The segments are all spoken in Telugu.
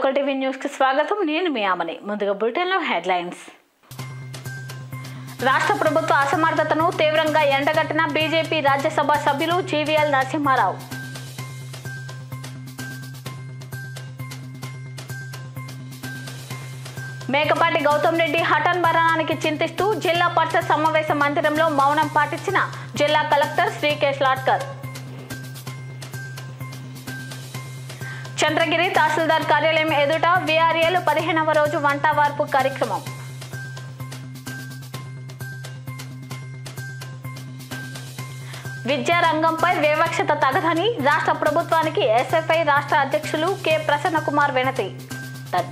లోకల్ టీవీ న్యూస్ కి స్వాగతం నేను మీ ఆమని ముందుగా బులెటిన్ లో హెడ్లైన్స్ రాష్ట్ర ప్రభుత్వ అసమర్థతను తీవ్రంగా ఎండగట్టిన బీజేపీ రాజ్యసభ సభ్యులు జీవీఎల్ నరసింహారావు మేకపాటి గౌతమ్ రెడ్డి హఠన్ మరణానికి చింతిస్తూ జిల్లా పరిషత్ సమావేశ మందిరంలో మౌనం పాటించిన జిల్లా కలెక్టర్ శ్రీకేష్ లాట్కర్ చంద్రగిరి తహసీల్దార్ కార్యాలయం ఎదుట వీఆర్ఏలు పదిహేనవ రోజు వంట వార్పు కార్యక్రమం విద్యారంగంపై వివక్షత తగదని రాష్ట్ర ప్రభుత్వానికి ఎస్ఎఫ్ఐ రాష్ట్ర అధ్యక్షులు కె ప్రసన్న కుమార్ వినతి డన్.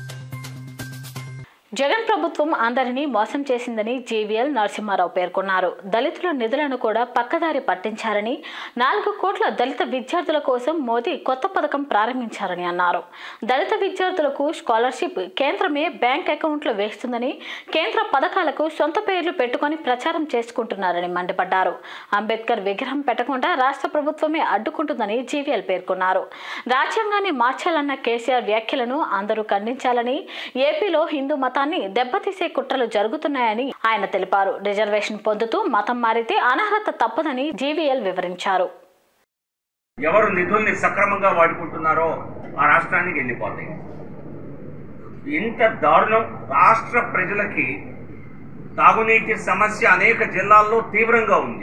జగన్ ప్రభుత్వం అందరినీ మోసం చేసిందని జీవీఎల్ నరసింహారావు పేర్కొన్నారు దళితుల నిధులను కూడా పక్కదారి పట్టించారని నాలుగు కోట్ల దళిత విద్యార్థుల కోసం మోదీ కొత్త పథకం ప్రారంభించారని అన్నారు దళిత విద్యార్థులకు స్కాలర్షిప్ కేంద్రమే బ్యాంక్ అకౌంట్లో వేస్తుందని కేంద్ర పథకాలకు సొంత పేర్లు పెట్టుకొని ప్రచారం చేసుకుంటున్నారని మండిపడ్డారు అంబేద్కర్ విగ్రహం పెట్టకుండా రాష్ట్ర ప్రభుత్వమే అడ్డుకుంటుందని జీవీఎల్ పేర్కొన్నారు రాజ్యాంగాన్ని మార్చాలన్న కేసీఆర్ వ్యాఖ్యలను అందరూ ఖండించాలని ఏపీలో హిందూ మతాన్ని దెబ్బతీసే కుట్రలు జరుగుతున్నాయని ఆయన తెలిపారు రిజర్వేషన్ పొందుతూ మతం మారితే అనర్హత తప్పదని జీవీఎల్ వివరించారు ఎవరు నిధుల్ని సక్రమంగా వాడుకుంటున్నారో ఆ రాష్ట్రానికి వెళ్ళిపోతాయి ఇంత దారుణం రాష్ట్ర ప్రజలకి తాగునీటి సమస్య అనేక జిల్లాల్లో తీవ్రంగా ఉంది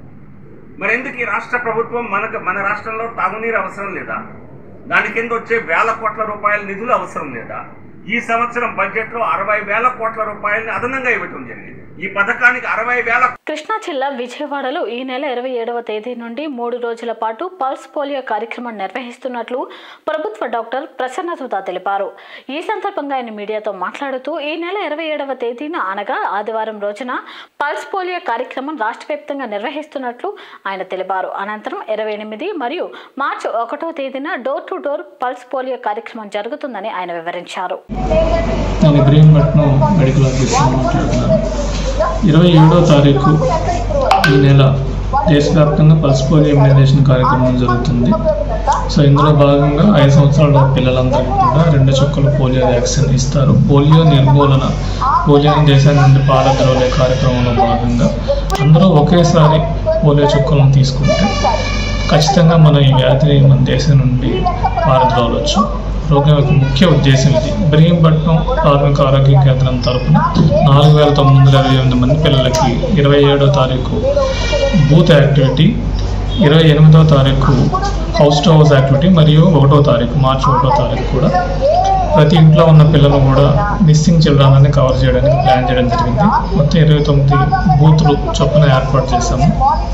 మరి ఎందుకు ఈ రాష్ట్ర ప్రభుత్వం మనకు మన రాష్ట్రంలో తాగునీరు అవసరం లేదా దాని కింద వచ్చే వేల కోట్ల రూపాయల నిధులు అవసరం లేదా ఈ సంవత్సరం బడ్జెట్లో అరవై వేల కోట్ల రూపాయలని అదనంగా ఇవ్వటం జరిగింది ఈ పథకానికి అరవై వేల కృష్ణా జిల్లా విజయవాడలో ఈ నెల ఇరవై ఏడవ తేదీ నుండి మూడు రోజుల పాటు పల్స్ పోలియో కార్యక్రమం నిర్వహిస్తున్నట్లు ప్రభుత్వ డాక్టర్ ప్రసన్న సుధా తెలిపారు ఈ సందర్భంగా ఆయన మీడియాతో మాట్లాడుతూ ఈ నెల ఇరవై ఏడవ తేదీన అనగా ఆదివారం రోజున పల్స్ పోలియో కార్యక్రమం రాష్ట్ర వ్యాప్తంగా నిర్వహిస్తున్నట్లు ఆయన తెలిపారు అనంతరం ఇరవై ఎనిమిది మరియు మార్చి ఒకటో తేదీన door to door pulse polio కార్యక్రమం జరుగుతుందని ఆయన వివరించారు నేను ఇబ్రహీంపట్నం మెడికల్ ఆఫీసర్ మాట్లాడుతున్నాను ఇరవై ఏడో తారీఖు ఈ నెల దేశవ్యాప్తంగా పల్స్ పోలియో ఇమ్యునైజేషన్ కార్యక్రమం జరుగుతుంది సో ఇందులో భాగంగా ఐదు సంవత్సరాల పిల్లలందరికీ కూడా రెండు చుక్కల పోలియో వ్యాక్సిన్ ఇస్తారు పోలియో నిర్మూలన పోలియోని దేశం నుండి పారద్రోలే కార్యక్రమంలో భాగంగా అందరూ ఒకేసారి పోలియో చుక్కలను తీసుకుంటే ఖచ్చితంగా మనం ఈ వ్యాధిని మన దేశం నుండి పారద్రోలవచ్చు ప్రోగ్రాం యొక్క ముఖ్య ఉద్దేశం ఇది బ్రహీంపట్నం ప్రాథమిక ఆరోగ్య కేంద్రం తరపున నాలుగు వేల తొమ్మిది వందల ఇరవై ఎనిమిది మంది పిల్లలకి ఇరవై ఏడో తారీఖు బూత్ యాక్టివిటీ ఇరవై ఎనిమిదో తారీఖు హౌస్ టు హౌస్ యాక్టివిటీ మరియు ఒకటో తారీఖు మార్చి ఒకటో తారీఖు కూడా ప్రతి ఇంట్లో ఉన్న పిల్లలు కూడా మిస్సింగ్ చిల్డ్రన్ అని కవర్ చేయడానికి ప్లాన్ చేయడం జరిగింది మొత్తం ఇరవై తొమ్మిది బూత్లు చొప్పున ఏర్పాటు చేశాము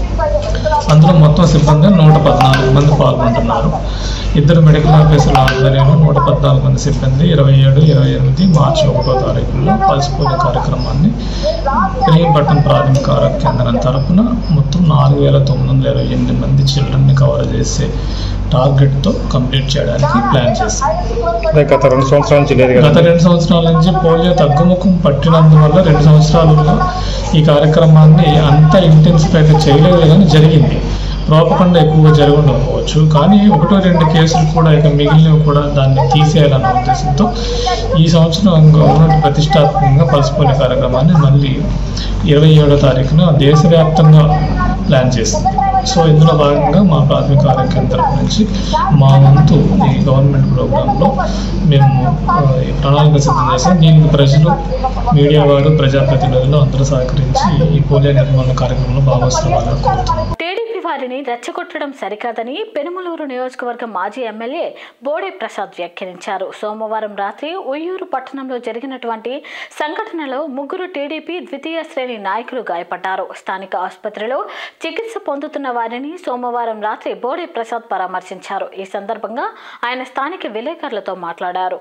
అందులో మొత్తం సిబ్బంది నూట పద్నాలుగు మంది పాల్గొంటున్నారు ఇద్దరు మెడికల్ ఆఫీసర్ల ఆధ్వర్యంలో నూట పద్నాలుగు మంది సిబ్బంది ఇరవై ఏడు ఇరవై ఎనిమిది మార్చి ఒకటో తారీఖుల్లో పల్స్ పోలియో కార్యక్రమాన్ని ప్రేమపట్నం ప్రాథమిక ఆరోగ్య కేంద్రం తరపున మొత్తం నాలుగు వేల తొమ్మిది వందల ఇరవై ఎనిమిది మంది చిల్డ్రన్ని కవర్ చేసే టార్గెట్తో కంప్లీట్ చేయడానికి ప్లాన్ చేశాం అదే గత రెండు సంవత్సరాల నుంచి లేదు కదా గత రెండు సంవత్సరాల నుంచి పోలియో తగ్గుముఖం పట్టినందువల్ల రెండు సంవత్సరాలలో ఈ కార్యక్రమాన్ని అంత ఇంటెన్సిఫైగా చేయలేదు కానీ జరిగింది రోపకుండా ఎక్కువగా జరిగి ఉండకపోవచ్చు కానీ ఒకటో రెండు కేసులు కూడా ఇక మిగిలినవి కూడా దాన్ని తీసేయాలన్న ఉద్దేశంతో ఈ సంవత్సరం గవర్నమెంట్ ప్రతిష్టాత్మకంగా పల్స్ పోలియో కార్యక్రమాన్ని మళ్ళీ ఇరవై ఏడో తారీఖున దేశవ్యాప్తంగా ప్లాన్ చేసింది సో ఇందులో భాగంగా మా ప్రాథమిక ఆరోగ్య కేంద్రం నుంచి మా వంతు ఈ గవర్నమెంట్ ప్రోగ్రాంలో మేము ఆ, ఈ ప్రణాళిక సిద్ధం చేసాం దీనికి ప్రజలు మీడియా వారు ప్రజాప్రతినిధులు అందరూ సహకరించి ఈ పోలియో నిర్మూలన కార్యక్రమంలో భాగస్వామ్యాలను కోరుతున్నాం టీడీపీ వారిని రెచ్చగొట్టడం సరికాదని పెనుమలూరు నియోజకవర్గం మాజీ ఎమ్మెల్యే బోడే ప్రసాద్ వ్యాఖ్యానించారు సోమవారం రాత్రి ఉయ్యూరు పట్టణంలో జరిగినటువంటి సంఘటనలో ముగ్గురు టీడీపీ ద్వితీయ శ్రేణి నాయకులు గాయపడ్డారు స్థానిక ఆసుపత్రిలో చికిత్స పొందుతున్న వారిని సోమవారం రాత్రి బోడే ప్రసాద్ పరామర్శించారు ఈ సందర్భంగా ఆయన స్థానిక విలేకరులతో మాట్లాడారు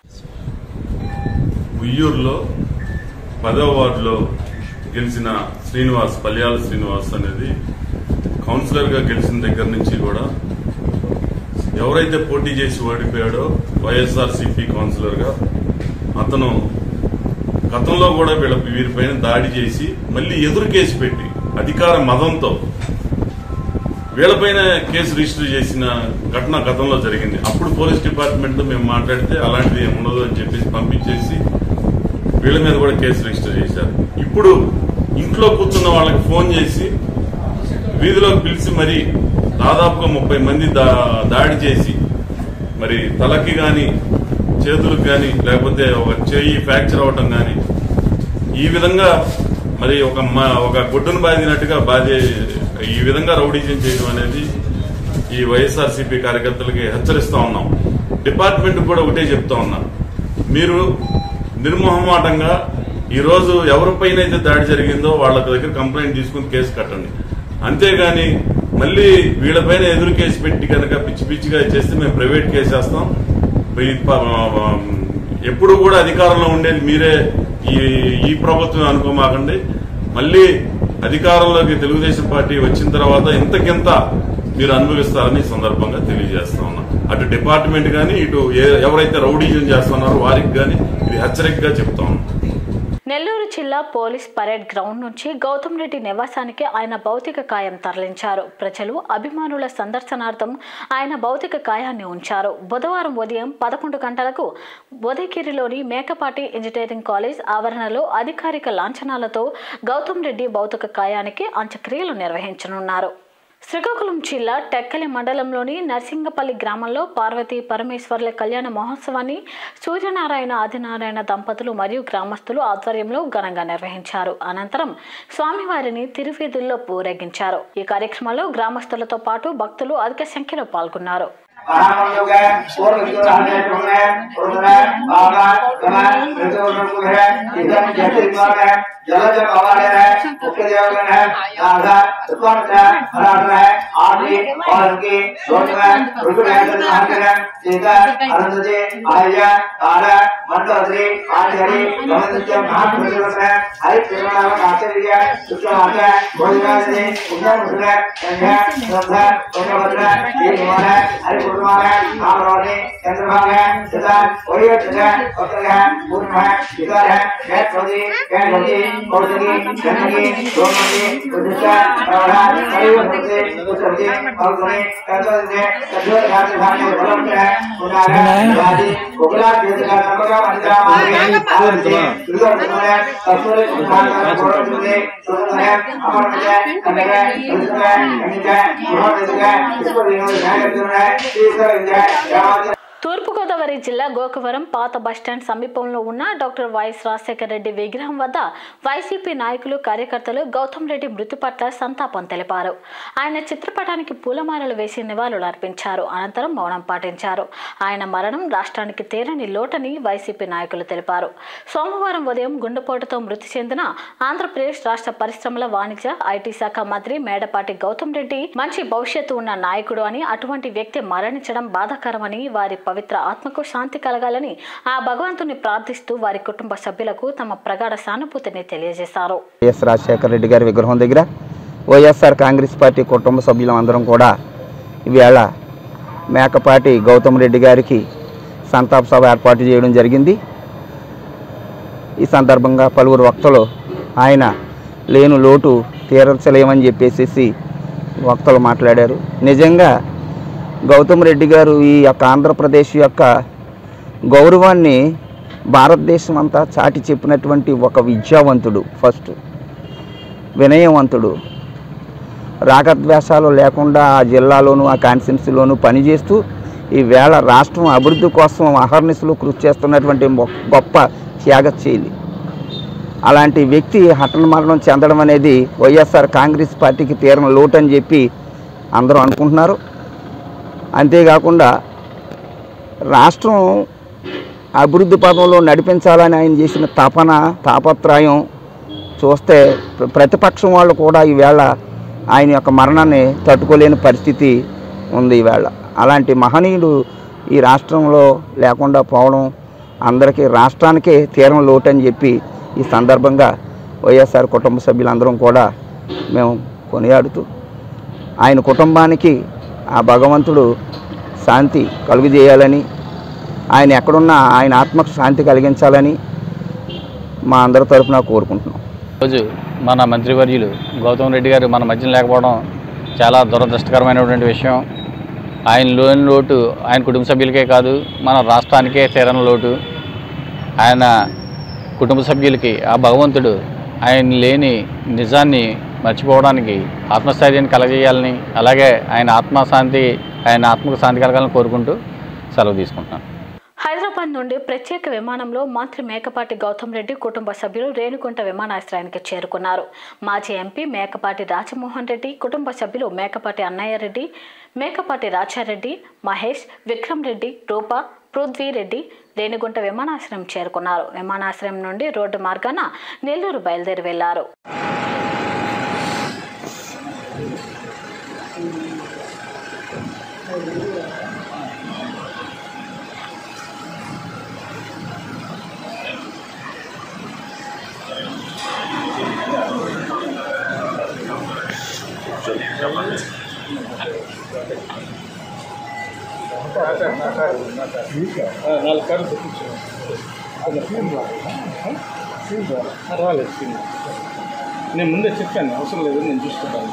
ఉయ్యూరులో పదవ వార్డులో గెలిచిన శ్రీనివాస్ పల్యాల శ్రీనివాస్ అనేది కౌన్సిలర్గా గెలిచిన దగ్గర నుంచి కూడా ఎవరైతే పోటీ చేసి ఓడిపోయాడో వైఎస్ఆర్సీపీ కౌన్సిలర్గా అతను గతంలో కూడా వీళ్ళ వీరిపైన దాడి చేసి మళ్ళీ ఎదురు కేసు పెట్టి అధికార మదంతో వీళ్ళపైన కేసు రిజిస్టర్ చేసిన ఘటన గతంలో జరిగింది అప్పుడు పోలీస్ డిపార్ట్మెంట్ మేము మాట్లాడితే అలాంటిది ఏమి ఉండదు అని చెప్పేసి పంపించేసి వీళ్ళ మీద కూడా కేసు రిజిస్టర్ చేశారు ఇప్పుడు ఇంట్లో కూర్చున్న వాళ్ళకి ఫోన్ చేసి వీధిలోకి పిలిచి మరి దాదాపుగా ముప్పై మంది దా- దాడి చేసి మరి తలకి గాని చేతులకు గాని లేకపోతే ఒక చెయ్యి ఫ్రాక్చర్ అవటం గాని ఈ విధంగా మరి ఒక మ- ఒక గుడ్డును బాదినట్టుగా బాధే ఈ విధంగా రౌడీజం చేయడం అనేది ఈ వైఎస్ఆర్సీపీ కార్యకర్తలకి హెచ్చరిస్తా ఉన్నాం డిపార్ట్మెంట్ కూడా ఒకటే చెప్తా ఉన్నాం మీరు నిర్మోహమాటంగా ఈ రోజు ఎవరిపైన అయితే దాడి జరిగిందో వాళ్ళ దగ్గర కంప్లైంట్ తీసుకుని కేసు కట్టండి అంతేగాని మళ్ళీ వీళ్ళపైన ఎదురు కేసు పెట్టి కనుక పిచ్చి పిచ్చిగా చేస్తే మేము ప్రైవేట్ కేసు వేస్తాం ఈ ప- ఎప్పుడు కూడా అధికారంలో ఉండేది మీరే ఈ ఈ ప్రభుత్వం అనుకోమాకండి మళ్ళీ అధికారంలోకి తెలుగుదేశం పార్టీ వచ్చిన తర్వాత ఇంతకింత మీరు అనుభవిస్తారని ఈ సందర్భంగా తెలియజేస్తా ఉన్నా అటు డిపార్ట్మెంట్ గాని ఇటు ఏ- ఎవరైతే రౌడీజం చేస్తున్నారో వారికి గాని ఇది హెచ్చరికగా చెప్తా ఉన్నాం నెల్లూరు జిల్లా పోలీస్ పరేడ్ గ్రౌండ్ నుంచి గౌతమ్ రెడ్డి నివాసానికి ఆయన భౌతిక కాయం తరలించారు ప్రజలు అభిమానుల సందర్శనార్థం ఆయన భౌతిక కాయాన్ని ఉంచారు బుధవారం ఉదయం పదకొండు గంటలకు ఉదయగిరిలోని మేకపాటి ఇంజనీరింగ్ కాలేజ్ ఆవరణలో అధికారిక లాంఛనాలతో గౌతమ్ రెడ్డి భౌతిక కాయానికి అంత్యక్రియలు నిర్వహించనున్నారు శ్రీకాకుళం జిల్లా టెక్కలి మండలంలోని నర్సింగపల్లి గ్రామంలో పార్వతీ పరమేశ్వర్ల కళ్యాణ మహోత్సవాన్ని సూర్యనారాయణ ఆదినారాయణ దంపతులు మరియు గ్రామస్తులు ఆధ్వర్యంలో ఘనంగా నిర్వహించారు అనంతరం స్వామివారిని తిరువీధుల్లో ఊరేగించారు ఈ కార్యక్రమంలో గ్రామస్తులతో పాటు భక్తులు అధిక సంఖ్యలో పాల్గొన్నారు महामंडोगे पूर्व विद्युराने पुण्य पुरुषने बाबा गमा ऋतुर्मुख है इधर जतिर्मार है जलज पवार है मुख्य देवगण है नारदा उत्पन्न है हराट है आदि और उनकी दोष में ऋतु है सन्मान है सीता अरुंधति आर्य तारा मंडोदरी आचार्य गमनित्य महापुरुष है हरि प्रेमनाम आचार्य सुखमाता भोजनादि पुण्य मुद्रा संध्या श्रद्धा पुण्यभद्रा ये निवार है हरि पूर्णिमा है कामरोधि चंद्रभाग है सिद्धार ओरियत है उत्तर है पूर्ण है विकार है कैट रोधी कैट रोधी कौशगी गंदगी रोमंदी उद्दिष्टा प्रवढ़ा हरिवंशे उत्तरजी फलगुणी तत्वजे तद्वत घात घात में फलम है पुनार है राजी उगला देश का नमका मंत्रा मारे आलमजे दुर्गा दुर्गा तत्वरे सुधार का गोड़ दुर्गे सुंदर है अमर है कन्या है कन्या है मोहन है इसको विनोद ध्यान रखते हैं ईश्वर जय राम తూర్పుగోదావరి జిల్లా గోకవరం పాత బస్టాండ్ సమీపంలో ఉన్న డాక్టర్ వైఎస్ రాజశేఖర రెడ్డి విగ్రహం వద్ద వైసీపీ నాయకులు కార్యకర్తలు గౌతమ్ రెడ్డి మృతి పట్ల సంతాపం తెలిపారు ఆయన చిత్రపటానికి పూలమాలలు వేసి నివాళులు అర్పించారు అనంతరం మౌనం పాటించారు ఆయన మరణం రాష్ట్రానికి తీరని లోటని వైసీపీ నాయకులు తెలిపారు సోమవారం ఉదయం గుండెపోటుతో మృతి చెందిన ఆంధ్రప్రదేశ్ రాష్ట్ర పరిశ్రమల వాణిజ్య ఐటీ శాఖ మంత్రి మేడపాటి గౌతమ్ రెడ్డి మంచి భవిష్యత్తు ఉన్న నాయకుడు అని అటువంటి వ్యక్తి మరణించడం బాధాకరమని వారి పవిత్ర ఆత్మకు శాంతి కలగాలని ఆ భగవంతుని ప్రార్థిస్తూ వారి కుటుంబ సభ్యులకు తమ ప్రగాఢ సానుభూతిని తెలియజేశారు వైఎస్ రాజశేఖర రెడ్డి గారి విగ్రహం దగ్గర వైఎస్ఆర్ కాంగ్రెస్ పార్టీ కుటుంబ సభ్యులందరం కూడా ఈవేళ మేకపాటి గౌతమ్ రెడ్డి గారికి సంతాప సభ ఏర్పాటు చేయడం జరిగింది ఈ సందర్భంగా పలువురు వక్తలు ఆయన లేను లోటు తీర్చలేమని చెప్పేసి వక్తలు మాట్లాడారు నిజంగా గౌతమ్ రెడ్డి గారు ఈ యొక్క ఆంధ్రప్రదేశ్ యొక్క గౌరవాన్ని భారతదేశం అంతా చాటి చెప్పినటువంటి ఒక విద్యావంతుడు ఫస్ట్ వినయవంతుడు రాగద్వేషాలు లేకుండా ఆ జిల్లాలోను ఆ కాన్స్టిట్యున్సీలోను పనిచేస్తూ ఈ వేళ రాష్ట్రం అభివృద్ధి కోసం అహర్నిశలు కృషి చేస్తున్నటువంటి మొ- గొప్ప త్యాగశీలి అలాంటి వ్యక్తి హఠన మరణం చెందడం అనేది వైఎస్ఆర్ కాంగ్రెస్ పార్టీకి తీరని లోటు అని చెప్పి అందరూ అనుకుంటున్నారు అంతేకాకుండా రాష్ట్రం అభివృద్ధి పదంలో నడిపించాలని ఆయన చేసిన తపన తాపత్రయం చూస్తే ప్ర- ప్రతిపక్షం వాళ్ళు కూడా ఈవేళ ఆయన యొక్క మరణాన్ని తట్టుకోలేని పరిస్థితి ఉంది ఈవేళ అలాంటి మహనీయుడు ఈ రాష్ట్రంలో లేకుండా పోవడం అందరికీ రాష్ట్రానికే తీరం లోటు అని చెప్పి ఈ సందర్భంగా వైఎస్ఆర్ కుటుంబ సభ్యులందరం కూడా మేము కొనియాడుతూ ఆయన కుటుంబానికి ఆ భగవంతుడు శాంతి కలుగజేయాలని ఆయన ఎక్కడున్నా ఆయన ఆత్మకు శాంతి కలిగించాలని మా అందరి తరఫున కోరుకుంటున్నాం రోజు మన మంత్రివర్యులు గౌతమ్ రెడ్డి గారు మన మధ్యన లేకపోవడం చాలా దురదృష్టకరమైనటువంటి విషయం ఆయన లోని లోటు ఆయన కుటుంబ సభ్యులకే కాదు మన రాష్ట్రానికే తీరని లోటు ఆయన కుటుంబ సభ్యులకి ఆ భగవంతుడు ఆయన లేని నిజాన్ని మర్చిపోవడానికి ఆత్మస్థైర్యాన్ని కలగజేయాలని అలాగే ఆయన ఆత్మశాంతి ఆయన ఆత్మకు శాంతి కలగాలని కోరుకుంటూ సెలవు తీసుకుంటున్నాను హైదరాబాద్ నుండి ప్రత్యేక విమానంలో మంత్రి మేకపాటి గౌతమ్ రెడ్డి కుటుంబ సభ్యులు రేణుగుంట విమానాశ్రయానికి చేరుకున్నారు మాజీ ఎంపీ మేకపాటి రాజమోహన్ రెడ్డి కుటుంబ సభ్యులు మేకపాటి అన్నయ్య రెడ్డి మేకపాటి రాజారెడ్డి మహేష్ విక్రమ్ రెడ్డి రూప పృథ్వీ రెడ్డి రేణిగుంట విమానాశ్రయం చేరుకున్నారు విమానాశ్రయం నుండి రోడ్డు మార్గాన నెల్లూరు బయలుదేరి వెళ్లారు రాలేదు నేను ముందే చెప్పాను అవసరం లేదు నేను చూసుకుంటాను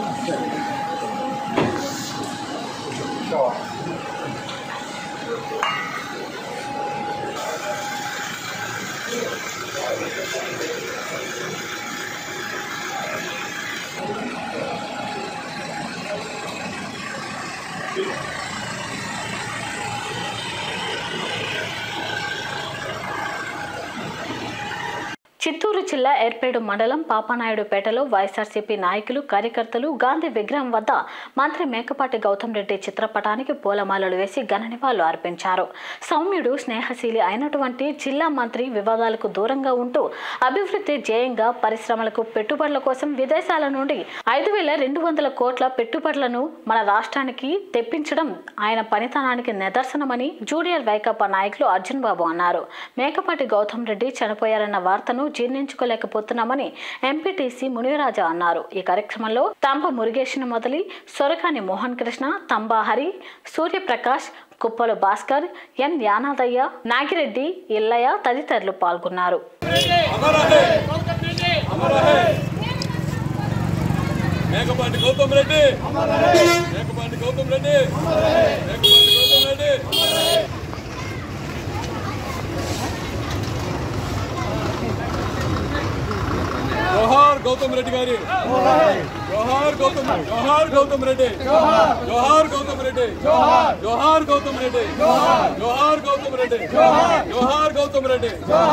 చిత్తూరు జిల్లా ఎర్పేడు మండలం పాపానాయుడుపేటలో వైఎస్ఆర్సీపీ నాయకులు కార్యకర్తలు గాంధీ విగ్రహం వద్ద మంత్రి మేకపాటి గౌతమ్ రెడ్డి చిత్రపటానికి పూలమాలలు వేసి ఘన నివాళులు అర్పించారు సౌమ్యుడు స్నేహశీలి అయినటువంటి జిల్లా మంత్రి వివాదాలకు దూరంగా ఉంటూ అభివృద్ధి ధ్యేయంగా పరిశ్రమలకు పెట్టుబడుల కోసం విదేశాల నుండి ఐదు వేల రెండు వందల కోట్ల పెట్టుబడులను మన రాష్ట్రానికి తెప్పించడం ఆయన పనితనానికి నిదర్శనమని జూనియర్ వైకాపా నాయకులు అర్జున్ బాబు అన్నారు మేకపాటి గౌతమ్ రెడ్డి చనిపోయారన్న వార్తను జీర్ణించుకోలేకపోతున్నామని ఎంపీటీసీ మునిరాజా అన్నారు ఈ కార్యక్రమంలో తంబ మురుగేష్ను మొదలి సొరకాని మోహన్ కృష్ణ తంబాహరి సూర్యప్రకాష్ కుప్పలు భాస్కర్ ఎన్ యానాదయ్య నాగిరెడ్డి ఇల్లయ్య తదితరులు పాల్గొన్నారు మేకపాటి గౌతమ్ రెడ్డి మేకపాటి గౌతమ్ రెడ్డి మేకపాటి గౌతమ్ రెడ్డి జోహార్ గౌతమ్ రెడ్డి గారి జోహార్ గౌతమ్ జోహార్ గౌతమ్ రెడ్డి జోహార్ గౌతమ్ రెడ్డి జోహార్ గౌతమ్ రెడ్డి జోహార్ గౌతమ్ రెడ్డి జోహార్ గౌతమ్ రెడ్డి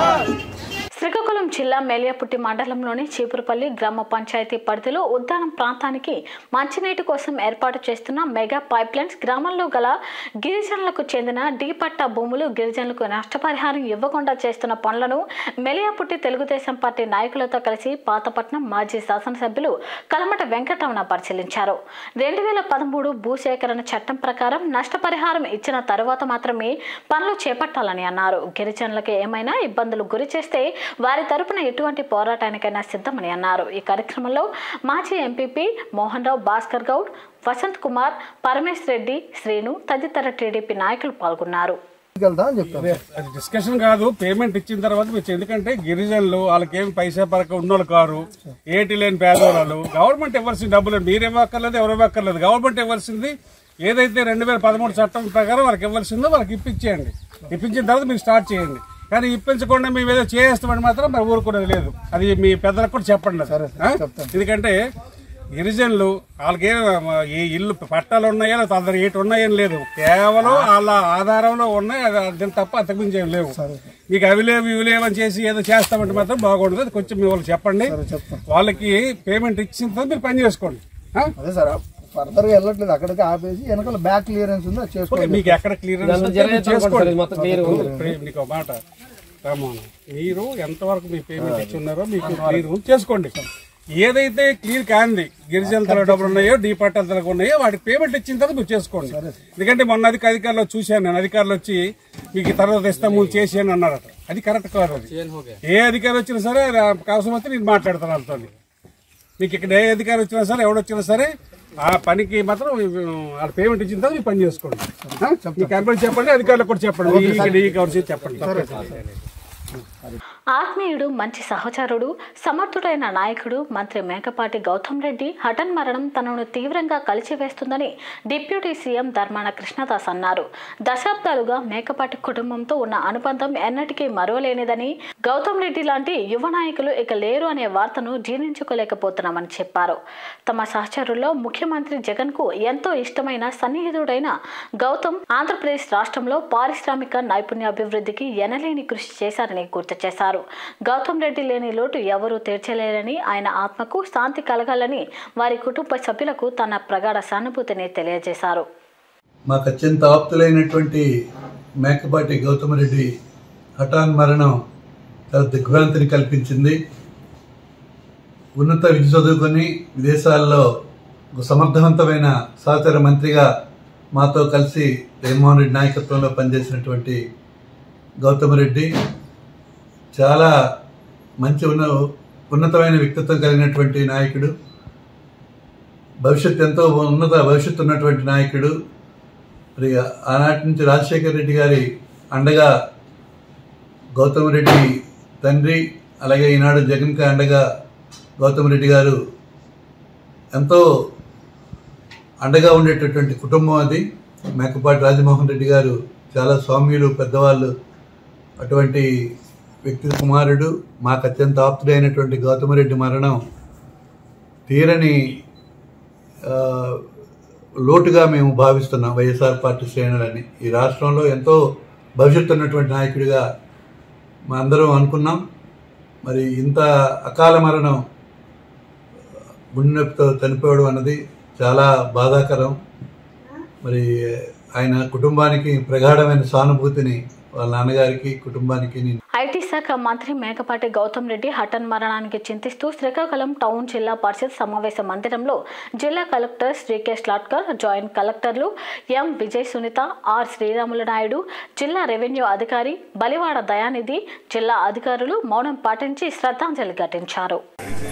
శ్రీకాకుళం జిల్లా మేలియాపుట్టి మండలంలోని చీపురుపల్లి గ్రామ పంచాయతీ పరిధిలో ఉద్దానం ప్రాంతానికి మంచినీటి కోసం ఏర్పాటు చేస్తున్న మెగా పైప్ లైన్స్ గ్రామంలో గల గిరిజనులకు చెందిన డీ పట్టా భూములు గిరిజనులకు నష్టపరిహారం ఇవ్వకుండా చేస్తున్న పనులను మెలియాపుట్టి తెలుగుదేశం పార్టీ నాయకులతో కలిసి పాతపట్నం మాజీ శాసనసభ్యులు కలమట వెంకటరమణ పరిశీలించారు రెండు వేల పదమూడు భూసేకరణ చట్టం ప్రకారం నష్టపరిహారం ఇచ్చిన తరువాత మాత్రమే పనులు చేపట్టాలని అన్నారు గిరిజనులకు ఏమైనా ఇబ్బందులు గురి చేస్తే వారి తరపున ఎటువంటి పోరాటానికైనా సిద్ధమని అన్నారు ఈ కార్యక్రమంలో మాజీ ఎంపీపీ మోహన్ రావు భాస్కర్ గౌడ్ వసంత్ కుమార్ పరమేశ్ రెడ్డి శ్రీను తదితర టీడీపీ నాయకులు పాల్గొన్నారు అది డిస్కషన్ కాదు పేమెంట్ ఇచ్చిన తర్వాత మీరు ఎందుకంటే గిరిజనులు వాళ్ళకేం పైసా పరక ఉన్నోళ్ళు కారు ఏటి లేని పేదవాళ్ళు గవర్నమెంట్ ఇవ్వాల్సిన డబ్బులు మీరు ఇవ్వక్కర్లేదు ఎవరు ఇవ్వక్కర్లేదు గవర్నమెంట్ ఇవ్వాల్సింది ఏదైతే రెండు వేల పదమూడు చట్టం ప్రకారం వాళ్ళకి ఇవ్వాల్సిందో వాళ్ళకి ఇప్పించేయండి ఇప్పించిన తర్వాత మీరు స్టార్ట్ చేయండి కానీ ఇప్పించకుండా మేము ఏదో చేస్తామని మాత్రం మరి ఊరుకునేది లేదు అది మీ పెద్దలకు కూడా చెప్పండి సరే ఎందుకంటే గిరిజనులు వాళ్ళకేం ఏ ఇల్లు పట్టాలు ఉన్నాయా లేదా అందరు ఏటి ఉన్నాయని లేదు కేవలం వాళ్ళ ఆధారంలో ఉన్నాయి అది దీని తప్ప అంతకుమించి ఏం లేవు మీకు అవి లేవు ఇవి లేవు అని చేసి ఏదో చేస్తామంటే మాత్రం బాగుండదు అది కొంచెం మీ వాళ్ళకి చెప్పండి వాళ్ళకి పేమెంట్ ఇచ్చిన తర్వాత మీరు పని చేసుకోండి ఆ? అదే సార్ ఫర్దర్ గా వెళ్ళట్లేదు అక్కడికి ఆపేసి వెనకాల బ్యాక్ క్లియరెన్స్ ఉంది అది ఓకే, చేసుకోండి మీకు ఎక్కడ క్లియరెన్స్ ఉంటే మీరు చేసుకోండి ఇప్పుడు మీకు ఒక మాట రామోహన్ మీరు ఎంతవరకు మీ పేమెంట్ ఇచ్చి ఉన్నారో మీకు క్లియర్ చేసుకోండి ఏదైతే క్లియర్ కాంది గిరిజన తల డబ్బులు ఉన్నాయో డీ పట్టాల తలకు ఉన్నాయో వాటికి పేమెంట్ ఇచ్చిన తర్వాత మీరు చేసుకోండి ఎందుకంటే మొన్న అధిక అధికారులు చూశాను నేను అధికారులు వచ్చి మీకు తర్వాత ఇస్తాము చేసాను అన్నారట అది కరెక్ట్ కాదు అది ఏ అధికారి వచ్చినా సరే అవసరం వస్తే నేను మాట్లాడతాను వాళ్ళతో మీకు ఇక్కడ ఏ అధికారి వచ్చినా సరే ఎవడొచ్చినా సరే ఆ పనికి మాత్రం వాళ్ళ పేమెంట్ ఇచ్చిన తర్వాత మీరు పని చేసుకోండి ఆ? మీ కంపెనీ చెప్పండి అధికారులకు కూడా చెప్పండి ఈ- ఈ కవర్ చేసి చెప్పండి ఆత్మీయుడు మంచి సహచరుడు సమర్థుడైన నాయకుడు మంత్రి మేకపాటి గౌతమ్ రెడ్డి హఠన్ మరణం తనను తీవ్రంగా కలిచివేస్తుందని డిప్యూటీ సీఎం ధర్మాన కృష్ణదాస్ అన్నారు దశాబ్దాలుగా మేకపాటి కుటుంబంతో ఉన్న అనుబంధం ఎన్నటికీ మరువలేనిదని గౌతమ్ రెడ్డి లాంటి యువ నాయకులు ఇక లేరు అనే వార్తను జీర్ణించుకోలేకపోతున్నామని చెప్పారు తమ సహచరుల్లో ముఖ్యమంత్రి జగన్ కు ఎంతో ఇష్టమైన సన్నిహితుడైన గౌతమ్ ఆంధ్రప్రదేశ్ రాష్ట్రంలో పారిశ్రామిక నైపుణ్యాభివృద్ధికి ఎనలేని కృషి చేశారని గుర్తు చేశారు గౌతమ్ రెడ్డి లేని లోటు ఎవరూ తీర్చలేరని ఆయన ఆత్మకు శాంతి కలగాలని వారి కుటుంబ సభ్యులకు తన ప్రగాఢ సానుభూతిని తెలియజేశారు మాకు అత్యంత ఆప్తులైనటువంటి మేకపాటి గౌతమ్ రెడ్డి హఠాన్ మరణం చాలా దిగ్భ్రాంతిని కల్పించింది ఉన్నత విద్య చదువుకొని విదేశాల్లో ఒక సమర్థవంతమైన సహచర మంత్రిగా మాతో కలిసి జగన్మోహన్ రెడ్డి నాయకత్వంలో పనిచేసినటువంటి గౌతమ్ రెడ్డి చాలా మంచి ఉన్న ఉన్నతమైన వ్యక్తిత్వం కలిగినటువంటి నాయకుడు భవిష్యత్ ఎంతో ఉన్నత భవిష్యత్తు ఉన్నటువంటి నాయకుడు మరి ఆనాటి నుంచి రాజశేఖర్ రెడ్డి గారి అండగా గౌతమ్ రెడ్డి తండ్రి అలాగే ఈనాడు జగన్కి అండగా గౌతమ్ రెడ్డి గారు ఎంతో అండగా ఉండేటటువంటి కుటుంబం అది మేకపాటి రాజమోహన్ రెడ్డి గారు చాలా స్వామ్యులు పెద్దవాళ్ళు అటువంటి వ్యక్తి కుమారుడు మాకు అత్యంత ఆప్తుడైనటువంటి గౌతమ్ రెడ్డి మరణం తీరని ఆ, లోటుగా మేము భావిస్తున్నాం వైఎస్ఆర్ పార్టీ శ్రేణులని ఈ రాష్ట్రంలో ఎంతో భవిష్యత్తు ఉన్నటువంటి నాయకుడిగా మా అందరం అనుకున్నాం మరి ఇంత అకాల మరణం గుండె నొప్పితో చనిపోవడం అన్నది చాలా బాధాకరం మరి ఆయన కుటుంబానికి ప్రగాఢమైన సానుభూతిని వాళ్ళ నాన్నగారికి కుటుంబానికి నేను ఐటీ శాఖ మంత్రి మేకపాటి గౌతమ్ రెడ్డి హఠన్ మరణానికి చింతిస్తూ శ్రీకాకుళం టౌన్ జిల్లా పరిషత్ సమావేశ మందిరంలో జిల్లా కలెక్టర్ శ్రీకేష్ లాట్కర్ జాయింట్ కలెక్టర్లు ఎం విజయ్ సునీత ఆర్ శ్రీరాములు నాయుడు జిల్లా రెవెన్యూ అధికారి బలివాడ దయానిధి జిల్లా అధికారులు మౌనం పాటించి శ్రద్ధాంజలి ఘటించారు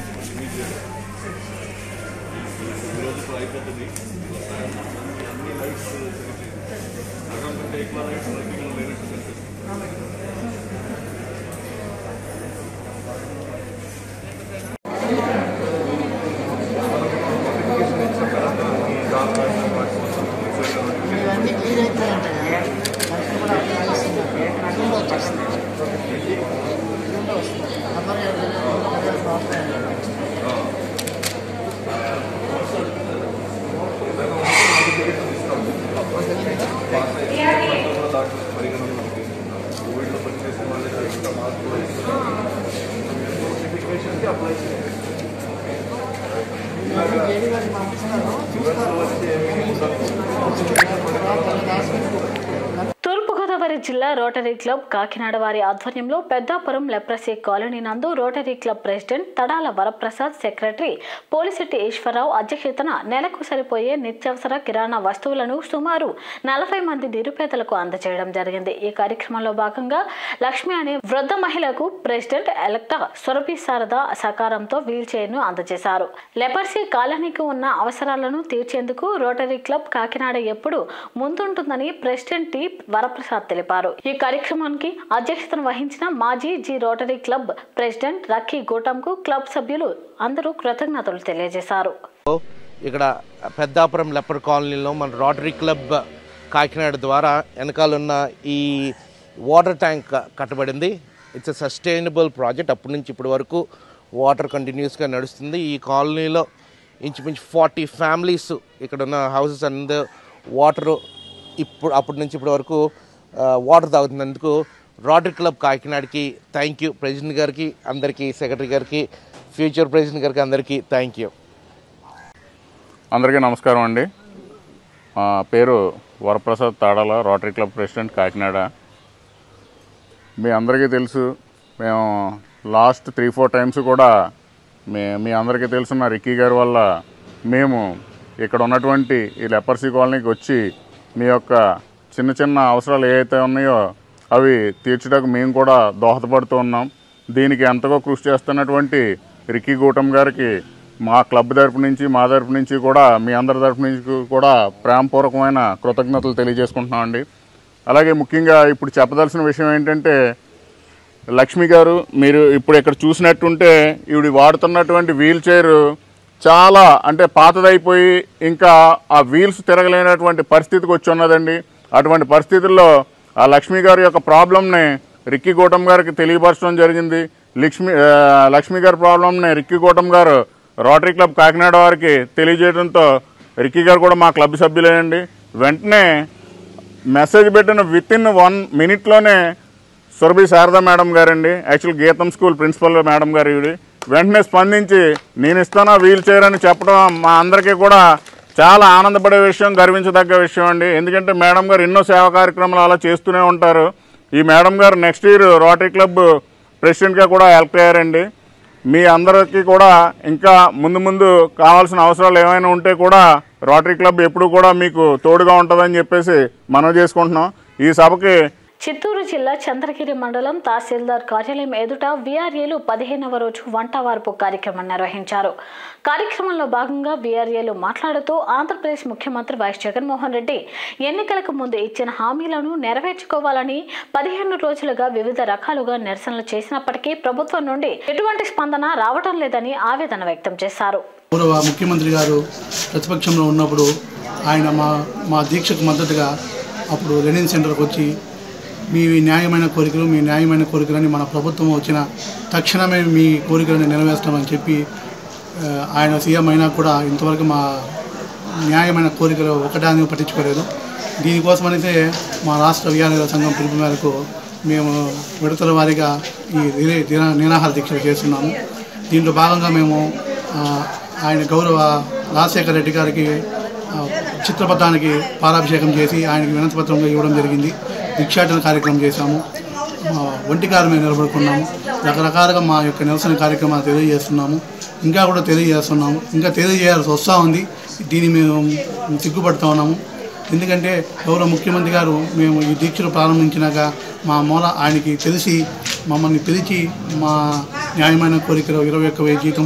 తూర్పుగోదావరి జిల్లా రోటరీ క్లబ్ కాకినాడ వారి ఆధ్వర్యంలో పెద్దాపురం లెప్రసీ కాలనీ నందు Rotary club president Tadala Varaprasad secretary Polisetti Eswararao అధ్యక్షతన నెలకు సరిపోయే నిత్యావసర కిరాణా వస్తువులను సుమారు నలభై మంది నిరుపేదలకు అందజేయడం జరిగింది ఈ కార్యక్రమంలో భాగంగా లక్ష్మి అనే వృద్ధ మహిళకు ప్రెసిడెంట్ ఎలక్టా సురభి శారద సహకారంతో వీల్ చైర్ ను అందజేశారు లెపర్సీ కాలనీకి ఉన్న అవసరాలను తీర్చేందుకు రోటరీ క్లబ్ కాకినాడ ఎప్పుడు ముందుంటుందని ప్రెసిడెంట్ టి వరప్రసాద్ తెలిపారు ఈ కార్యక్రమానికి అధ్యక్షతను వహించిన మాజీ జీ రోటరీ క్లబ్ ప్రెసిడెంట్ రక్కీ గూటంకు క్లబ్ సభ్యులు అందరూ కృతజ్ఞతలు తెలియజేశారు ఇక్కడ పెద్దాపురం లెపర్ కాలనీలో మన రోటరీ క్లబ్ కాకినాడ ద్వారా వెనకాలన్న ఈ వాటర్ ట్యాంక్ కట్టబడింది ఇట్స్ ఎ సస్టైనబుల్ ప్రాజెక్ట్ అప్పటి నుంచి ఇప్పటి వరకు వాటర్ కంటిన్యూస్గా నడుస్తుంది ఈ కాలనీలో ఇంచుమించు ఫార్టీ ఫ్యామిలీస్ ఇక్కడ ఉన్న హౌసెస్ అండ్ వాటర్ ఇప్పుడు అప్పటి నుంచి ఇప్పటి వరకు వాటర్ తాగుతున్నందుకు రోటరీ క్లబ్ కాకినాడకి థ్యాంక్ యూ ప్రెసిడెంట్ గారికి అందరికీ సెక్రటరీ గారికి ఫ్యూచర్ ప్రెసిడెంట్ గారికి అందరికీ థ్యాంక్ యూ అందరికీ నమస్కారం అండి మా పేరు Varaprasad Tadala Rotary club president Kakinada మీ అందరికీ తెలుసు మేము లాస్ట్ త్రీ ఫోర్ టైమ్స్ కూడా మీ మీ అందరికీ తెలుసున్న రిక్కీ గారి వల్ల మేము ఇక్కడ ఉన్నటువంటి ఈ లెపర్సీ కాలనీకి వచ్చి మీ యొక్క చిన్న చిన్న అవసరాలు ఏవైతే ఉన్నాయో అవి తీర్చడానికి మేము కూడా దోహదపడుతూ ఉన్నాం దీనికి ఎంతగా కృషి చేస్తున్నటువంటి రిక్కీ గూటం గారికి మా క్లబ్ తరపు నుంచి మా తరపు నుంచి కూడా మీ అందరి తరపు నుంచి కూడా ప్రేమపూర్వకమైన కృతజ్ఞతలు తెలియజేసుకుంటున్నామండి అలాగే ముఖ్యంగా ఇప్పుడు చెప్పదలసిన విషయం ఏంటంటే లక్ష్మి గారు మీరు ఇప్పుడు ఇక్కడ చూసినట్టుంటే ఈవిడ వాడుతున్నటువంటి వీల్ చైర్ చాలా అంటే పాతదైపోయి ఇంకా ఆ వీల్స్ తిరగలేనటువంటి పరిస్థితికి వచ్చి ఉన్నదండి అటువంటి పరిస్థితుల్లో ఆ లక్ష్మి గారి యొక్క ప్రాబ్లంని రిక్కీ గౌతమ్ గారికి తెలియపరచడం జరిగింది లక్ష్మి ఆ, లక్ష్మి గారి ప్రాబ్లంని రిక్కీ గౌతమ్ గారు రోటరీ క్లబ్ కాకినాడ వారికి తెలియజేయడంతో రిక్కీ గారు కూడా మా క్లబ్ సభ్యులేనండి వెంటనే మెసేజ్ పెట్టిన విత్ ఇన్ వన్ మినిట్లోనే సురభి శారదా మేడం గారండి actual Geetham school principal madam గారు ఇవి వెంటనే స్పందించి నేను ఇస్తానా వీల్ చైర్ అని చెప్పడం మా అందరికీ కూడా చాలా ఆనందపడే విషయం గర్వించదగ్గ విషయం అండి ఎందుకంటే మేడం గారు ఎన్నో సేవా కార్యక్రమాలు అలా చేస్తూనే ఉంటారు ఈ మేడం గారు నెక్స్ట్ ఇయర్ రోటరీ క్లబ్ ప్రెసిడెంట్గా కూడా ఎలక్ట్ అయ్యారండి మీ అందరికీ కూడా ఇంకా ముందు ముందు కావాల్సిన అవసరాలు ఏమైనా ఉంటే కూడా రోటరీ క్లబ్ ఎప్పుడు కూడా మీకు తోడుగా ఉంటుందని చెప్పేసి మనం చేసుకుంటున్నాం ఈ సభకి చిత్తూరు జిల్లా చంద్రగిరి మండలం తహసీల్దార్ కార్యాలయం ఎదుట వీఆర్ఏలు పదిహేనవ రోజు వంట వార్పు కార్యక్రమం నిర్వహించారు కార్యక్రమంలో భాగంగా వీఆర్ఏలు మాట్లాడుతూ ఆంధ్రప్రదేశ్ ముఖ్యమంత్రి వైఎస్ జగన్మోహన్ రెడ్డి ఎన్నికలకు ముందు ఇచ్చిన హామీలను నెరవేర్చుకోవాలని పదిహేను రోజులుగా వివిధ రకాలుగా నిరసనలు చేసినప్పటికీ ప్రభుత్వం నుండి ఎటువంటి స్పందన రావడం లేదని ఆవేదన వ్యక్తం చేశారు గౌరవ ముఖ్యమంత్రి గారు ప్రతిపక్షంలో ఉన్నప్పుడు ఆయన మా మా దీక్షకు మద్దతుగా అప్పుడు లెనిన్ సెంటర్కి వచ్చి మీ న్యాయమైన కోరికలు మీ న్యాయమైన కోరికలని మన ప్రభుత్వం వచ్చిన తక్షణమే మీ కోరికలను నెరవేర్స్తామని చెప్పి ఆ, ఆయన సీఎం అయినా కూడా ఇంతవరకు మా న్యాయమైన కోరికలు ఒకటాన్ని పట్టించుకోలేదు దీనికోసమైతే మా రాష్ట్ర విఆర్ఏల సంఘం పిలుపు మేరకు మేము విడతల వారీగా ఈ నిరే- నిరా- నిరాహార దీక్షలు చేస్తున్నాము దీంట్లో భాగంగా మేము ఆ, ఆయన గౌరవ రాజశేఖర రెడ్డి గారికి ఆ, చిత్రపటానికి పాలాభిషేకం చేసి ఆయనకి వినతి పత్రంగా ఇవ్వడం జరిగింది భిక్షాటన కార్యక్రమం చేశాము ఆ, ఒంటికారు మీద నిలబడుకున్నాము రకరకాలుగా మా యొక్క నిరసన కార్యక్రమాలు తెలియజేస్తున్నాము ఇంకా కూడా తెలియజేస్తున్నాము ఇంకా తెలియజేయాల్సి వస్తూ ఉంది దీన్ని మేము సిగ్గుపడుతూ ఉన్నాము ఎందుకంటే గౌరవ ముఖ్యమంత్రి గారు మేము ఈ దీక్షలు ప్రారంభించినాక మా మూల ఆయనకి తెలిసి మమ్మల్ని పిలిచి మా న్యాయమైన కోరికలు ఇరవై ఒక్క వెయ్యి జీతం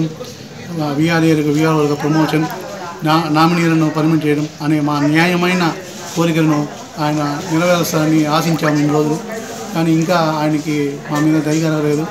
విఆర్ఏలకు విఆర్ఓలకు ప్రమోషన్ నా నామినీలను పర్మిట్ చేయడం అనే మా న్యాయమైన కోరికలను ఆయన నెరవేరుస్తారని ఆశించాము ఇన్ని రోజులు కానీ ఇంకా ఆయనకి మా మీద దయగలగలేదు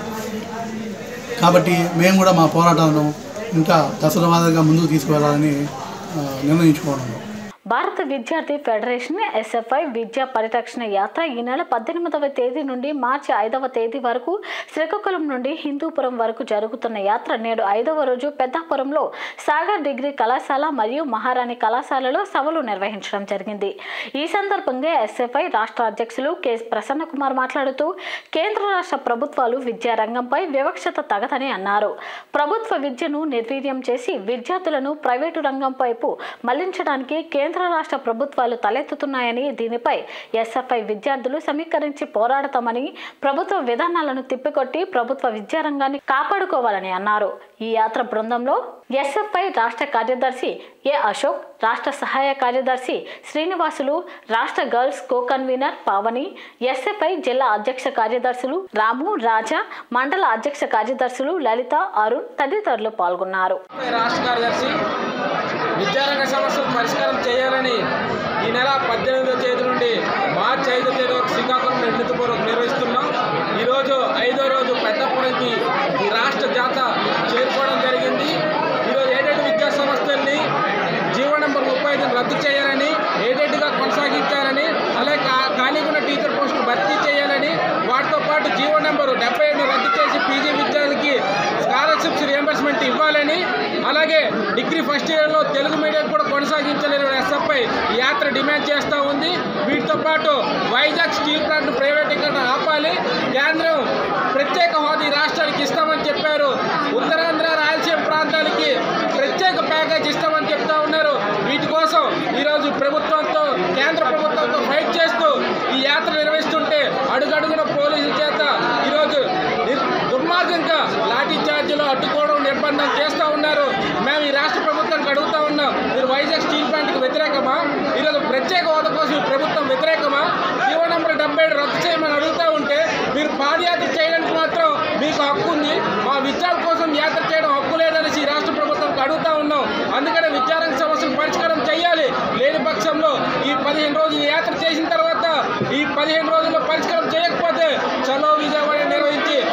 కాబట్టి మేము కూడా మా పోరాటాలను ఇంకా దశలవారీగా ముందుకు తీసుకువెళ్ళాలని ఆ, నిర్ణయించుకోవడం భారత విద్యార్థి ఫెడరేషన్ ఎస్ఎఫ్ఐ విద్యా పరిరక్షణ యాత్ర ఈ నెల పద్దెనిమిదవ తేదీ నుండి మార్చి ఐదవ తేదీ వరకు శ్రీకాకుళం నుండి హిందూపురం వరకు జరుగుతున్న యాత్ర నేడు ఐదవ రోజు పెద్దాపురంలో సాగర్ డిగ్రీ కళాశాల మరియు మహారాణి కళాశాలలో సభలు నిర్వహించడం జరిగింది ఈ సందర్భంగా ఎస్ఎఫ్ఐ రాష్ట్ర అధ్యక్షులు కె ప్రసన్న కుమార్ మాట్లాడుతూ కేంద్ర రాష్ట్ర ప్రభుత్వాలు విద్యా రంగంపై వివక్షత తగదని అన్నారు ప్రభుత్వ విద్యను నిర్వీర్యం చేసి విద్యార్థులను ప్రైవేటు రంగం వైపు మళ్లించడానికి కేంద్ర రాష్ట్ర ప్రభుత్వాలు తలెత్తుతున్నాయని దీనిపై ఎస్ఎఫ్ఐ విద్యార్థులు సమీకరించి పోరాడతామని ప్రభుత్వ విధానాలను తిప్పికొట్టి ప్రభుత్వ విద్యారంగాన్ని కాపాడుకోవాలని అన్నారు ఈ యాత్ర బృందంలో ఎస్ఎఫ్ఐ రాష్ట్ర కార్యదర్శి ఏ అశోక్ రాష్ట్ర సహాయ కార్యదర్శి శ్రీనివాసులు రాష్ట్ర girls co convener Pavani SFI జిల్లా అధ్యక్ష కార్యదర్శులు రాము రాజా మండల అధ్యక్ష కార్యదర్శులు లలిత అరుణ్ తదితరులు పాల్గొన్నారు రాష్ట్ర కార్యదర్శి విద్యారంగ సమస్యలు పరిష్కారం చేయాలని ఈ నెల పద్దెనిమిదో తేదీ నుండి మార్చి ఐదో తేదీ వరకు శ్రీకాకుళం నిర్ణీతపూర్వక నిర్వహిస్తున్నాం ఈరోజు ఐదో రోజు పెద్దపురంకి ఈ రాష్ట్ర జాత చేరుకోవడం జరిగింది ఈరోజు ఏడేడు విద్యా సంస్థల్ని జీవో నెంబర్ ముప్పై ఐదుని రద్దు చేయాలని ఏడేడుగా కొనసాగించాలని అలాగే కా- ఖాళీగా ఉన్న టీచర్ పోస్టులు భర్తీ చేయాలని వాటితో పాటు జీవో నెంబరు డెబ్బై ఏడుని రద్దు చేసి పీజీ విద్యార్థులకి స్కాలర్షిప్స్ రియంబర్స్మెంట్ ఇవ్వాలని అలాగే డిగ్రీ ఫస్ట్ ఇయర్లో తెలుగు మీడియం కూడా కొనసాగించాలని ఎస్ఎఫ్ఐ ఈ యాత్ర డిమాండ్ చేస్తూ ఉంది వీటితో పాటు వైజాగ్ స్టీల్ ప్లాంట్ ప్రైవేటీకరణ ఆపాలి కేంద్రం ప్రత్యేక హోదా ఈ రాష్ట్రానికి ఇస్తామని చెప్పారు ఉత్తరాంధ్ర రాయలసీమ ప్రాంతాలకి ప్రత్యేక ప్యాకేజ్ ఇస్తామని చెప్తా ఉన్నారు వీటి కోసం ఈరోజు ప్రభుత్వంతో కేంద్ర ప్రభుత్వంతో ఫైట్ చేస్తూ ఈ యాత్ర నిర్వహిస్తుంటే అడుగడుగున పోలీసుల చేత ఈరోజు నిర్- దుర్మార్గంగా లాఠీ చార్జీలు అడ్డుకోవడం నిర్బంధం చేస్తూ ఉన్నారు మేము ఈ రాష్ట్ర ప్రభుత్వానికి అడుగుతా ఉన్నాం మీరు వైజాగ్ స్టీల్ ప్లాంట్కి వ్యతిరేకమా ఈరోజు ప్రత్యేక హోదా కోసం ఈ ప్రభుత్వం వ్యతిరేకమా జీవో నెంబర్ డెబ్బై ఏడు రద్దు చేయమని అడుగుతూ ఉంటే మీరు పాదయాత్ర చేయడానికి మాత్రం మీకు హక్కు ఉంది మా విద్యార్థుల కోసం యాత్ర చేయడం హక్కు లేదనేసి ఈ రాష్ట్ర ప్రభుత్వంకి అడుగుతా ఉన్నాం అందుకనే విద్యారంగ సమస్యలు పరిష్కారం చేయాలి లేని పక్షంలో ఈ పదిహేను రోజులు యాత్ర చేసిన తర్వాత ఈ పదిహేను రోజుల్లో పరిష్కారం చేయకపోతే చలో విజయవాడ నిర్వహించి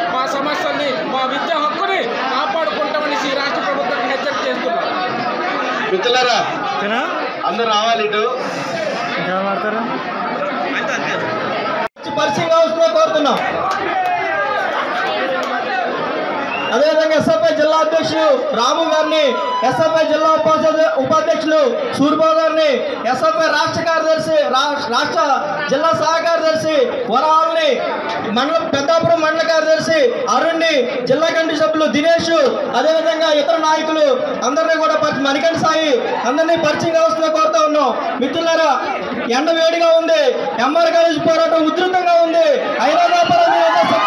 మిత్రులారా అందరు రావాలి ఇటు పరిచయం కావాల్సిన కోరుతున్నాం అదేవిధంగా ఎస్ఎఫ్ఐ జిల్లా అధ్యక్షులు రాము గారిని ఎస్ఎఫ్ఐ జిల్లా ఉపాధ్యక్షులు ఉపాధ్యక్షులు సూర్యబాబు గారిని ఎస్ఎఫ్ఐ రాష్ట్ర కార్యదర్శి రా- రాష్ట్ర జిల్లా సహ కార్యదర్శి వరాలని మండల పెద్దాపురం మండల కార్యదర్శి అరుణ్ని జిల్లా కమిటీ సభ్యులు దినేష్ అదేవిధంగా ఇతర నాయకులు అందరినీ కూడా పరిచయం మణికంఠ సాయి అందరినీ పరిచయం కావాల్సిన కోరుతా ఉన్నాం మిత్రులారా ఎండ వేడిగా ఉంది ఎంఆర్ కాలేజ్ పోరాటం ఉధృతంగా ఉంది అయినా వ్యాపారం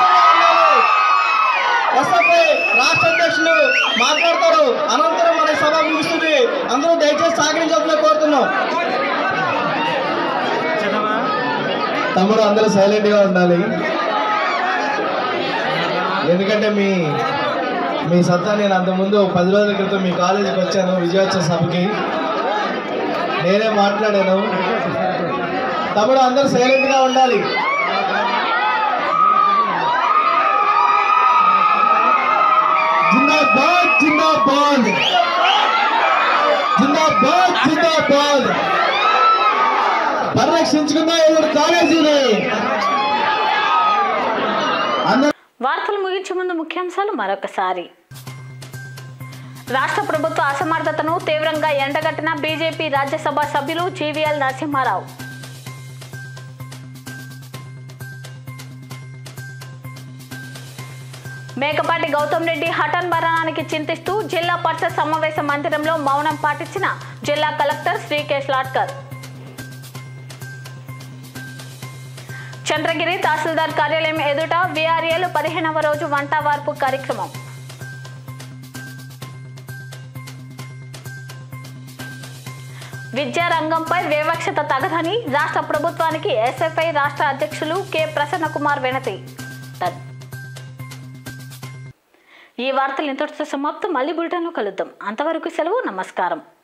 ఎస్ఎఫ్ఐ రాష్ట్ర అధ్యక్షులు మాట్లాడతారు అనంతరం మన సభ ముగుస్తుంది అందరూ దయచేసి సహకరించాలని కోరుతున్నాం తమ్ముడు అందరూ సైలెంట్ గా ఉండాలి ఎందుకంటే మీ మీ సత్తా నేను అంతకుముందు పది రోజుల క్రితం మీ కాలేజీకి వచ్చాను విజయోత్సవ సభకి నేనే మాట్లాడాను తమ్ముడు అందరూ సైలెంట్ గా ఉండాలి జిందాబాద్ జిందాబాద్ జిందాబాద్ జిందాబాద్ పరిరక్షించుకున్నా ఎవరు కాలేజీని వార్తలు ముగించే ముందు ముఖ్యాంశాలు మరొకసారి రాష్ట్ర ప్రభుత్వ అసమర్థతను తీవ్రంగా ఎండగట్టిన బీజేపీ రాజ్యసభ సభ్యులు జీవీఎల్ నరసింహారావు మేకపాటి గౌతమ్ రెడ్డి హఠన్ మరణానికి చింతిస్తూ జిల్లా పరిషత్ సమావేశ మందిరంలో మౌనం పాటించిన జిల్లా కలెక్టర్ శ్రీకేష్ లాట్కర్ చంద్రగిరి తహసీల్దార్ కార్యాలయం ఎదుట వీఆర్ఏలు పదిహేనవ రోజు వంట వార్పు కార్యక్రమం విద్యారంగంపై వివక్షత తగదని రాష్ట్ర ప్రభుత్వానికి ఎస్ఎఫ్ఐ రాష్ట్ర అధ్యక్షులు కె ప్రసన్న కుమార్ వినతి డన్. ఈ వార్తలు ఇంతటితో సమాప్తం మళ్ళీ బులెటిన్లో కలుద్దాం అంతవరకు సెలవు నమస్కారం